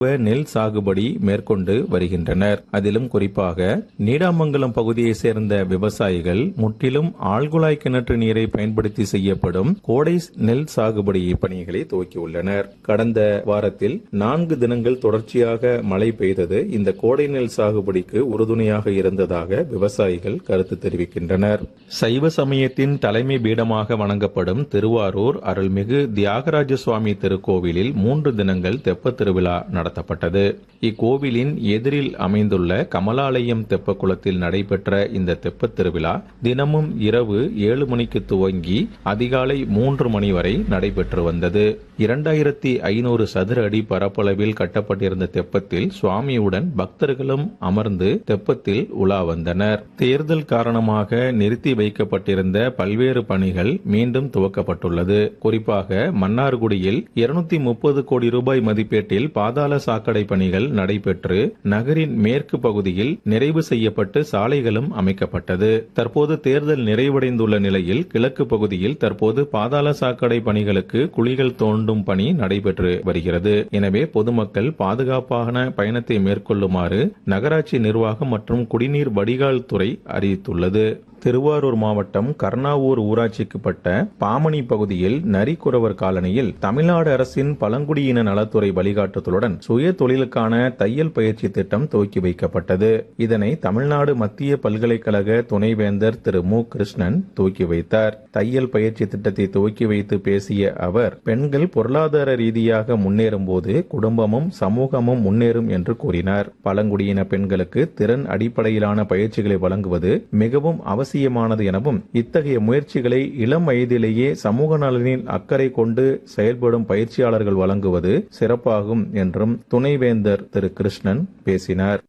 நெல் சாகுபடி மேற்கொண்டு வருகின்றனர் அதிலும் குறிப்பாக நீடாமங்கலம் பகுதியை சேர்ந்த விவசாயிகள் முற்றிலும் ஆழ்குழாய் கிணற்று நீரை பயன்படுத்தி செய்யப்படும் கோடை நெல் சாகுபடி பணிகளை துவக்கியுள்ளனர் கடந்த வாரத்தில் நான்கு தினங்கள் தொடர்ச்சியாக மழை பெய்தது இந்த கோடை நெல் சாகுபடிக்கு உறுதுணையாக இருந்ததாக விவசாயிகள் கருத்து தெரிவிக்கின்றனர் சைவ சமயத்தின் தலைமை பீடமாக வணங்கப்படும் திருவாரூர் அருள்மிகு தியாகராஜ சுவாமி திருக்கோவிலில் மூன்று தினங்கள் தெப்ப திருவிழா நடத்தப்பட்டது இக்கோவிலின் எதிரில் அமைந்துள்ள கமலாலயம் தெப்ப குளத்தில் நடைபெற்ற இந்த தெப்பத் திருவிழா தினமும் இரவு ஏழு மணிக்கு துவங்கி அதிகாலை மூன்று மணி வரை நடைபெற்று வந்தது இரண்டாயிரத்தி ஐநூறு சதுர அடி பரப்பளவில் கட்டப்பட்டிருந்த தெப்பத்தில் சுவாமியுடன் பக்தர்களும் அமர்ந்து தெப்பத்தில் உலா வந்தனர் தேர்தல் காரணமாக நிறுத்தி வைக்கப்பட்டிருந்த பல்வேறு பணிகள் மீண்டும் துவக்கப்பட்டுள்ளது குறிப்பாக மன்னார்குடியில் இருநூத்தி முப்பது கோடி ரூபாய் மதிப்பீட்டில் பாதாள சாக்கடை பணிகள் நடைபெற்று நகரின் மேற்கு பகுதியில் நிறைவு செய்யப்பட்டு சாலைகளும் அமைக்கப்பட்டது தற்போது தேர்தல் நிறைவடைந்துள்ள நிலையில் கிழக்கு பகுதியில் தற்போது பாதாள சாக்கடை பணிகளுக்கு குழிகள் தோண்டும் பணி நடைபெற்று வருகிறது எனவே பொதுமக்கள் பாதுகாப்பான பயணத்தை மேற்கொள்ளுமாறு நகராட்சி நிர்வாகம் மற்றும் குடிநீர் வடிகால் துறை அறிவித்துள்ளது திருவாரூர் மாவட்டம் கர்ணாவூர் ஊராட்சிக்குப்பட்ட பாமணி பகுதியில் நரிக்குறவர் காலனியில் தமிழ்நாடு அரசின் பழங்குடியின நலத்துறை வழிகாட்டுதலுடன் சுய தொழிலுக்கான தையல் பயிற்சி திட்டம் துவக்கி வைக்கப்பட்டது இதனை தமிழ்நாடு மத்திய பல்கலைக்கழக துணைவேந்தர் திரு மு கிருஷ்ணன் துவக்கி வைத்தார் தையல் பயிற்சி திட்டத்தை துவக்கி வைத்து பேசிய அவர் பெண்கள் பொருளாதார ரீதியாக முன்னேறும் போது குடும்பமும் சமூகமும் முன்னேறும் என்று கூறினார் பழங்குடியின பெண்களுக்கு திறன் அடிப்படையிலான பயிற்சிகளை வழங்குவது மிகவும் அவசியம் அவசியமானது எனவும் இத்தகைய முயற்சிகளை இளம் வயதிலேயே சமூக நலனில் அக்கறை கொண்டு செயல்படும் பயிற்சியாளர்கள் வழங்குவது சிறப்பாகும் என்றும் துணைவேந்தர் திரு கிருஷ்ணன் பேசினார்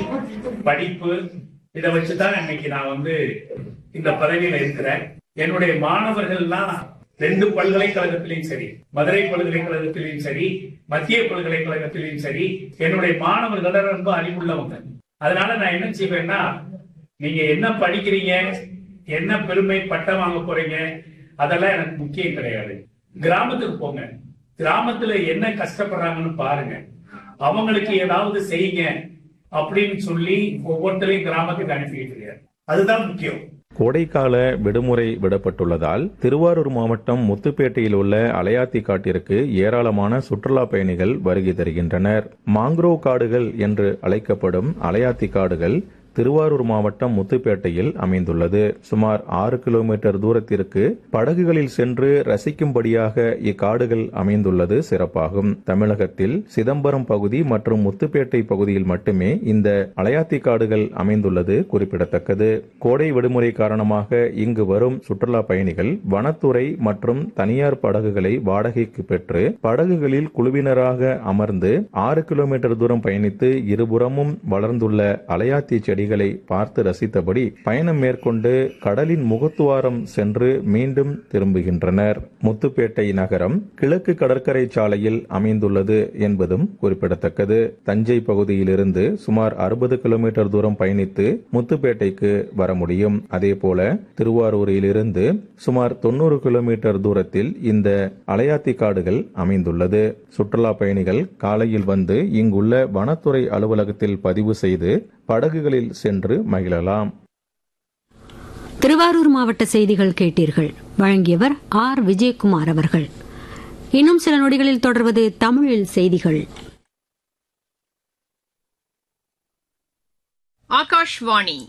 படிப்பு இதை வச்சுதான் இன்னைக்கு நான் வந்து இந்த பதவியில இருக்கிறேன் என்னுடைய மாணவர்கள்லாம் ரெண்டு பல்கலைக்கழகத்திலையும் சரி மதுரை பல்கலைக்கழகத்திலையும் சரி மத்திய பல்கலைக்கழகத்திலையும் சரி என்னுடைய மாணவர்கள் ரொம்ப அறிவுள்ளவங்க அதனால நான் என்ன செய்வேன்னா நீங்க என்ன படிக்கிறீங்க என்ன பெருமை பட்டம் வாங்க போறீங்க அதெல்லாம் எனக்கு முக்கியம் கிடையாது கிராமத்துக்கு போங்க கிராமத்துல என்ன கஷ்டப்படுறாங்கன்னு பாருங்க அவங்களுக்கு ஏதாவது செய்யுங்க அப்படின்னு சொல்லி ஒவ்வொருத்தரையும் கிராமத்துக்கு அனுப்பிட்டு இருக்காரு அதுதான் முக்கியம் கோடைக்கால விடுமுறை விடப்பட்டுள்ளதால் திருவாரூர் மாவட்டம் முத்துப்பேட்டையில் உள்ள அலையாத்தி காட்டிற்கு ஏராளமான சுற்றுலா பயணிகள் வருகை தருகின்றனர் மாங்க்ரோவ் காடுகள் என்று அழைக்கப்படும் அலையாத்தி காடுகள் திருவாரூர் மாவட்டம் முத்துப்பேட்டையில் அமைந்துள்ளது சுமார் ஆறு கிலோமீட்டர் தூரத்திற்கு படகுகளில் சென்று ரசிக்கும்படியாக இக்காடுகள் அமைந்துள்ளது சிறப்பாகும் தமிழகத்தில் சிதம்பரம் பகுதி மற்றும் முத்துப்பேட்டை பகுதியில் மட்டுமே இந்த அலையாத்தி காடுகள் அமைந்துள்ளது குறிப்பிடத்தக்கது கோடை விடுமுறை காரணமாக இங்கு வரும் சுற்றுலா பயணிகள் வனத்துறை மற்றும் தனியார் படகுகளை வாடகைக்கு பெற்று படகுகளில் குழுவினராக அமர்ந்து ஆறு கிலோமீட்டர் தூரம் பயணித்து இருபுறமும் வளர்ந்துள்ள அலையாத்தி செடி செடிகளை பார்த்து ரசித்தபடி பயணம் மேற்கொண்டு கடலின் முகத்துவாரம் சென்று மீண்டும் திரும்புகின்றனர் முத்துப்பேட்டை நகரம் கிழக்கு கடற்கரை சாலையில் அமைந்துள்ளது என்பதும் குறிப்பிடத்தக்கது தஞ்சை பகுதியிலிருந்து சுமார் அறுபது கிலோமீட்டர் தூரம் பயணித்து முத்துப்பேட்டைக்கு வர முடியும் அதேபோல திருவாரூரிலிருந்து சுமார் தொண்ணூறு கிலோமீட்டர் தூரத்தில் இந்த அலையாத்தி காடுகள் அமைந்துள்ளது சுற்றுலா பயணிகள் காலையில் வந்து இங்குள்ள வனத்துறை அலுவலகத்தில் பதிவு செய்து படகுகளில் சென்று மகிழலாம் திருவாரூர் மாவட்ட செய்திகள் கேட்டீர்கள் வழங்கியவர் ஆர் விஜயகுமார் அவர்கள் இன்னும் சில நொடிகளில் தொடர்வது தமிழில் செய்திகள் ஆகாஷ்வாணி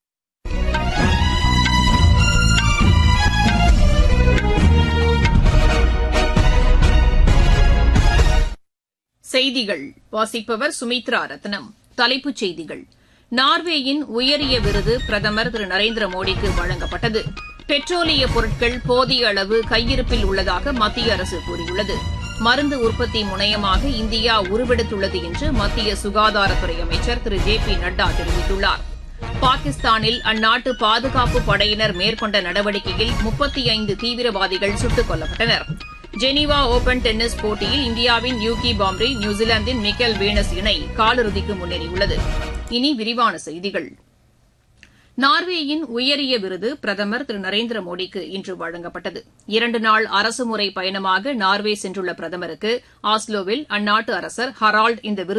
செய்திகள் வாசிப்பவர் சுமித்ரா ரத்னம் தலைப்புச் செய்திகள் நார்வேயின் உயரிய விருது பிரதமர் திரு நரேந்திர மோடிக்கு வழங்கப்பட்டது பெட்ரோலிய பொருட்கள் போதிய அளவு கையிருப்பில் உள்ளதாக மத்திய அரசு கூறியுள்ளது மருந்து உற்பத்தி முனையமாக இந்தியா உருவெடுத்துள்ளது என்று மத்திய சுகாதாரத்துறை அமைச்சர் திரு ஜே பி நட்டா தெரிவித்துள்ளார் பாகிஸ்தானில் அந்நாட்டு பாதுகாப்பு படையினர் மேற்கொண்ட நடவடிக்கையில் முப்பத்தி ஐந்து தீவிரவாதிகள் சுட்டுக் கொல்லப்பட்டனர் ஜெனீவா ஓபன் டென்னிஸ் போட்டியில் இந்தியாவின் யூகி பாம்ரி நியூசிலாந்தின் மிக்கேல் வீனஸ் இணை காலிறுதிக்கு முன்னேறியுள்ளது இனி விரிவான செய்திகள் நார்வேயின் உயரிய விருது பிரதமர் திரு நரேந்திர மோடிக்கு இன்று வழங்கப்பட்டது இரண்டு நாள் அரசுமுறை பயணமாக நார்வே சென்றுள்ள பிரதமருக்கு ஆஸ்லோவில் அந்நாட்டு அரசர் ஹரால்டு இந்த விருது